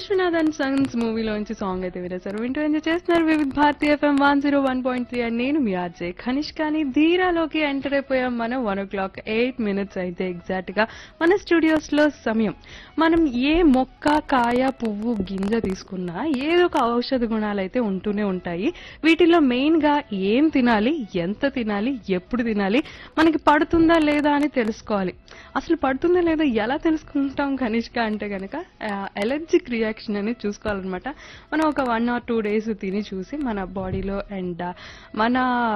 Vishwanath and sons మూవీలోంచి song అయితే వినేశారు వింటూ ఎంజాయ్ చేస్తున్నారు Vividh Bharati FM one zero one point three and నేను మీ ఆర్జే ఖనిష్ కానీ ధీరాలోకి ఎంటర్ అయిపోయాం మనం one o'clock eight minutes అయితే ఎగ్జాక్ట్ గా మన స్టూడియోస్ లో సమయం మనం ఏ మొక్క కాయ పువ్వు గింజ తీసుకున్నా ఏదో ఒక ఔషధ గుణాలు అయితే ఉంటూనే ఉంటాయి వీటిలో మెయిన్ గా ఏం తినాలి ఎంత తినాలి ఎప్పుడు తినాలి మనకి పడుతుందా లేదా అని తెలుసుకోవాలి అసలు పడుతుందా లేదా ఎలా తెలుసుకుంటాం కనిష్క అంటే గనక ఎలర్జిక్ రియాక్షన్ అనేది చూసుకోవాలన్నమాట మనం ఒక వన్ ఆర్ టూ డేస్ తిని చూసి మన బాడీలో అండ్ మన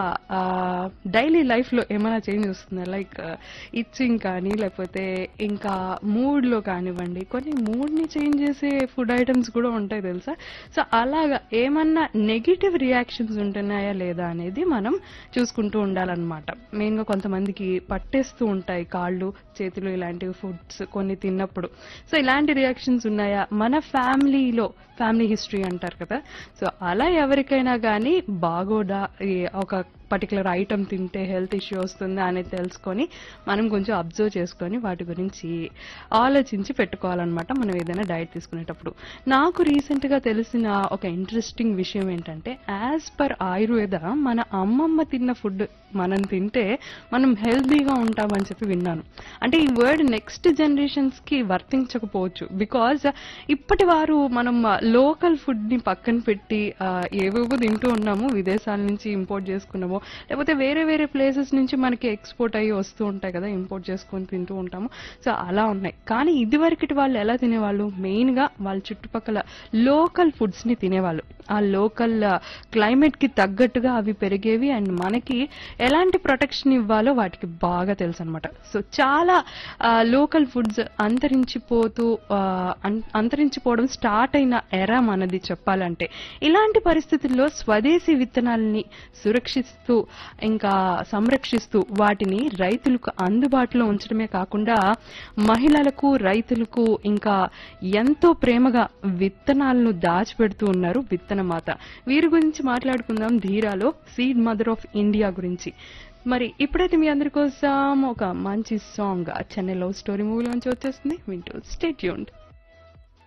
డైలీ లైఫ్లో ఏమైనా చేంజ్ వస్తుందా లైక్ ఇచ్చింగ్ కానీ లేకపోతే ఇంకా మూడ్లో కానివ్వండి కొన్ని మూడ్ని చేంజ్ చేసే ఫుడ్ ఐటమ్స్ కూడా ఉంటాయి తెలుసా సో అలాగా ఏమన్నా నెగిటివ్ రియాక్షన్స్ ఉంటున్నాయా లేదా అనేది మనం చూసుకుంటూ ఉండాలన్నమాట మెయిన్గా కొంతమందికి పట్టేస్తూ ఉంటాయి కాళ్ళు చేతులు ఇలాంటివి ఫుడ్స్ కొన్ని తిన్నప్పుడు సో ఇలాంటి రియాక్షన్స్ ఉన్నాయా మన ఫ్యామిలీలో ఫ్యామిలీ హిస్టరీ అంటారు కదా సో అలా ఎవరికైనా కానీ బాగోదా ఈ ఒక పర్టికులర్ ఐటమ్ తింటే హెల్త్ ఇష్యూ వస్తుందా అనేది తెలుసుకొని మనం కొంచెం అబ్జర్వ్ చేసుకొని వాటి గురించి ఆలోచించి పెట్టుకోవాలన్నమాట మనం ఏదైనా డైట్ తీసుకునేటప్పుడు నాకు రీసెంట్ గా తెలిసిన ఒక ఇంట్రెస్టింగ్ విషయం ఏంటంటే యాజ్ పర్ ఆయుర్వేద మన అమ్మమ్మ తిన్న ఫుడ్ మనం తింటే మనం హెల్తీగా ఉంటామని చెప్పి విన్నాను అంటే ఈ వర్డ్ నెక్స్ట్ జనరేషన్స్ కి వర్తించకపోవచ్చు బికాజ్ ఇప్పటి వారు మనం లోకల్ ఫుడ్ ని పక్కన పెట్టి ఆ, ఏవేవో తింటూ ఉన్నాము విదేశాల నుంచి ఇంపోర్ట్ చేసుకున్నాము లేకపోతే వేరే వేరే ప్లేసెస్ నుంచి మనకి ఎక్స్పోర్ట్ అయ్యి వస్తూ ఉంటాయి కదా ఇంపోర్ట్ చేసుకొని తింటూ ఉంటాము సో అలా ఉన్నాయి కానీ ఇదివరకటి వాళ్ళు ఎలా తినేవాళ్ళు మెయిన్ గా వాళ్ళ చుట్టుపక్కల లోకల్ ఫుడ్స్ ని తినేవాళ్ళు ఆ లోకల్ క్లైమేట్ కి తగ్గట్టుగా అవి పెరిగేవి అండ్ మనకి ఎలాంటి ప్రొటెక్షన్ ఇవ్వాలో వాటికి బాగా తెలుసు అనమాట సో చాలా లోకల్ ఫుడ్స్ అంతరించిపోతూ ఆ, అన్- అంతరించిపోవడం స్టార్ట్ అయిన ఎరా మనది చెప్పాలంటే ఇలాంటి పరిస్థితుల్లో స్వదేశీ విత్తనాలని సురక్షిస్తూ ఇంకా సంరక్షిస్తూ వాటిని రైతులకు అందుబాటులో ఉంచడమే కాకుండా మహిళలకు రైతులకు ఇంకా ఎంతో ప్రేమగా విత్తనాలను దాచిపెడుతూ ఉన్నారు విత్తనమాత వీరి గురించి మాట్లాడుకుందాం ధీరాలో సీడ్ మదర్ ఆఫ్ ఇండియా గురించి మరి ఇప్పుడైతే మీ అందరి కోసం ఒక మంచి సాంగ్ చెన్నై లవ్ స్టోరీ మూవీలోంచి వచ్చేస్తుంది వింటూ స్టేట్ యూన్డ్